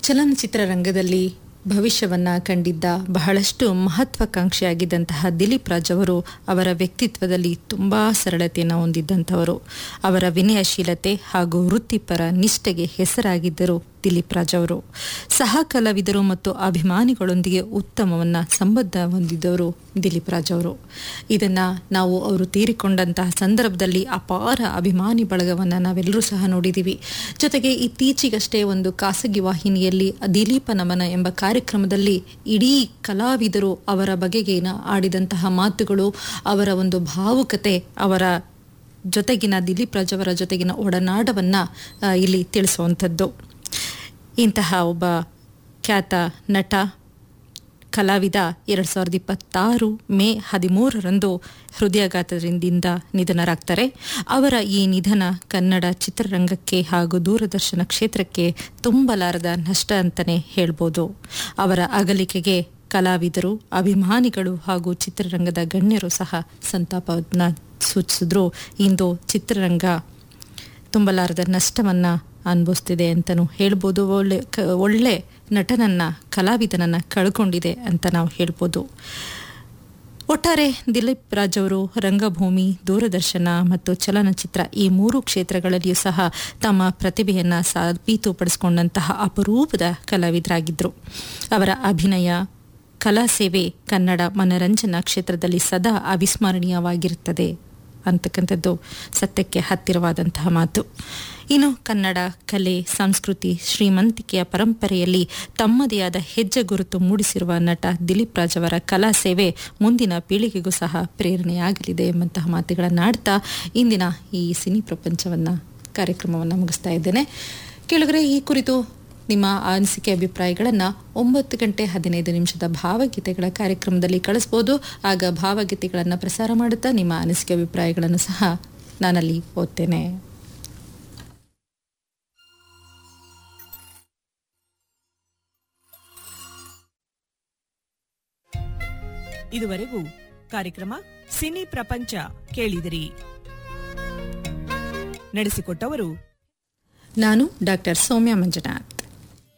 ಚಲನಚಿತ್ರರಂಗದಲ್ಲಿ ಭವಿಷ್ಯವನ್ನ ಕಂಡಿದ್ದ ಬಹಳಷ್ಟು ಮಹತ್ವಾಕಾಂಕ್ಷಿಯಾಗಿದ್ದಂತಹ ದಿಲೀಪ್ ರಾಜ್ ಅವರು ಅವರ ವ್ಯಕ್ತಿತ್ವದಲ್ಲಿ ತುಂಬಾ ಸರಳತೆಯನ್ನು ಹೊಂದಿದ್ದಂಥವರು ಅವರ ವಿನಯಶೀಲತೆ ಹಾಗೂ ವೃತ್ತಿಪರ ನಿಷ್ಠೆಗೆ ಹೆಸರಾಗಿದ್ದರು ದಿಲೀಪ್ ರಾಜ್ ಅವರು ಸಹ ಕಲಾವಿದರು ಮತ್ತು ಅಭಿಮಾನಿಗಳೊಂದಿಗೆ ಉತ್ತಮವನ್ನ ಸಂಬಂಧ ಹೊಂದಿದ್ದವರು ದಿಲೀಪ್ ರಾಜ್ ಅವರು ಇದನ್ನ ನಾವು ಅವರು ತೀರಿಕೊಂಡಂತಹ ಸಂದರ್ಭದಲ್ಲಿ ಅಪಾರ ಅಭಿಮಾನಿ ಬಳಗವನ್ನ ನಾವೆಲ್ಲರೂ ಸಹ ನೋಡಿದ್ದೀವಿ ಜೊತೆಗೆ ಇತ್ತೀಚೆಗಷ್ಟೇ ಒಂದು ಖಾಸಗಿ ವಾಹಿನಿಯಲ್ಲಿ ದಿಲೀಪ ನಮನ ಎಂಬ ಕಾರ್ಯಕ್ರಮದಲ್ಲಿ ಇಡೀ ಕಲಾವಿದರು ಅವರ ಬಗೆಗಿನ ಆಡಿದಂತಹ ಮಾತುಗಳು ಅವರ ಒಂದು ಭಾವುಕತೆ ಅವರ ಜೊತೆಗಿನ ದಿಲೀಪ್ ರಾಜ್ ಅವರ ಜೊತೆಗಿನ ಒಡನಾಟವನ್ನ ಆ, ಇಲ್ಲಿ ತಿಳಿಸುವಂಥದ್ದು ಇಂತಹ ಒಬ್ಬ ಖ್ಯಾತ ನಟ ಕಲಾವಿದ ಎರಡು ಸಾವಿರದ ಇಪ್ಪತ್ತಾರು ಮೇ ಹದಿಮೂರರಂದು ಹೃದಯಾಘಾತದಿಂದ ನಿಧನರಾಗ್ತಾರೆ ಅವರ ಈ ನಿಧನ ಕನ್ನಡ ಚಿತ್ರರಂಗಕ್ಕೆ ಹಾಗೂ ದೂರದರ್ಶನ ಕ್ಷೇತ್ರಕ್ಕೆ ತುಂಬಲಾರದ ನಷ್ಟ ಅಂತಲೇ ಹೇಳ್ಬೋದು ಅವರ ಅಗಲಿಕೆಗೆ ಕಲಾವಿದರು ಅಭಿಮಾನಿಗಳು ಹಾಗೂ ಚಿತ್ರರಂಗದ ಗಣ್ಯರು ಸಹ ಸಂತಾಪವನ್ನು ಸೂಚಿಸಿದ್ರು ಇಂದು ಚಿತ್ರರಂಗ ತುಂಬಲಾರದ ನಷ್ಟವನ್ನ ಅನುಭವಿಸ್ತಿದೆ ಅಂತಲೂ ಹೇಳ್ಬೋದು ಒಳ್ಳೆ ಕ ಒಳ್ಳೆ ನಟನನ್ನ ಕಲಾವಿದನನ್ನ ಕಳ್ಕೊಂಡಿದೆ ಅಂತ ನಾವು ಹೇಳ್ಬೋದು ಒಟ್ಟಾರೆ ದಿಲೀಪ್ ರಾಜ್ ಅವರು ರಂಗಭೂಮಿ ದೂರದರ್ಶನ ಮತ್ತು ಚಲನಚಿತ್ರ ಈ ಮೂರು ಕ್ಷೇತ್ರಗಳಲ್ಲಿಯೂ ಸಹ ತಮ್ಮ ಪ್ರತಿಭೆಯನ್ನ ಸಾಬೀತುಪಡಿಸಿಕೊಂಡಂತಹ ಅಪರೂಪದ ಕಲಾವಿದರಾಗಿದ್ದರು ಅವರ ಅಭಿನಯ ಕಲಾ ಸೇವೆ ಕನ್ನಡ ಮನರಂಜನಾ ಕ್ಷೇತ್ರದಲ್ಲಿ ಸದಾ ಅವಿಸ್ಮರಣೀಯವಾಗಿರುತ್ತದೆ ಅಂತಕ್ಕಂಥದ್ದು ಸತ್ಯಕ್ಕೆ ಹತ್ತಿರವಾದಂತಹ ಮಾತು ಇನ್ನು ಕನ್ನಡ ಕಲೆ ಸಂಸ್ಕೃತಿ ಶ್ರೀಮಂತಿಕೆಯ ಪರಂಪರೆಯಲ್ಲಿ ತಮ್ಮದೇ ಆದ ಹೆಜ್ಜೆ ಗುರುತು ಮೂಡಿಸಿರುವ ನಟ ದಿಲೀಪ್ ರಾಜ್ ಅವರ ಕಲಾ ಸೇವೆ ಮುಂದಿನ ಪೀಳಿಗೆಗೂ ಸಹ ಪ್ರೇರಣೆಯಾಗಲಿದೆ ಎಂಬಂತಹ ಮಾತುಗಳನ್ನು ಆಡ್ತಾ ಇಂದಿನ ಈ ಸಿನಿ ಪ್ರಪಂಚವನ್ನ ಕಾರ್ಯಕ್ರಮವನ್ನು ಮುಗಿಸ್ತಾ ಇದ್ದೇನೆ ಕೆಳಗರೆ ಈ ಕುರಿತು ನಿಮ್ಮ ಅನಿಸಿಕೆ ಅಭಿಪ್ರಾಯಗಳನ್ನು ಒಂಬತ್ತು ಗಂಟೆ ಹದಿನೈದು ನಿಮಿಷದ ಭಾವಗೀತೆಗಳ ಕಾರ್ಯಕ್ರಮದಲ್ಲಿ ಕಳಿಸ್ಬೋದು ಆಗ ಭಾವಗೀತೆಗಳನ್ನು ಪ್ರಸಾರ ಮಾಡುತ್ತಾ ನಿಮ್ಮ ಅನಿಸಿಕೆ ಅಭಿಪ್ರಾಯಗಳನ್ನು ಸಹ ನಾನಲ್ಲಿ ಓದ್ತೇನೆ ಇದುವರೆಗೂ ಕಾರ್ಯಕ್ರಮ ಸಿನಿ ಪ್ರಪಂಚ ಕೇಳಿದಿರಿ ನಡೆಸಿಕೊಟ್ಟವರು ನಾನು ಡಾಕ್ಟರ್ ಸೌಮ್ಯ ಮಂಜುನಾಥ್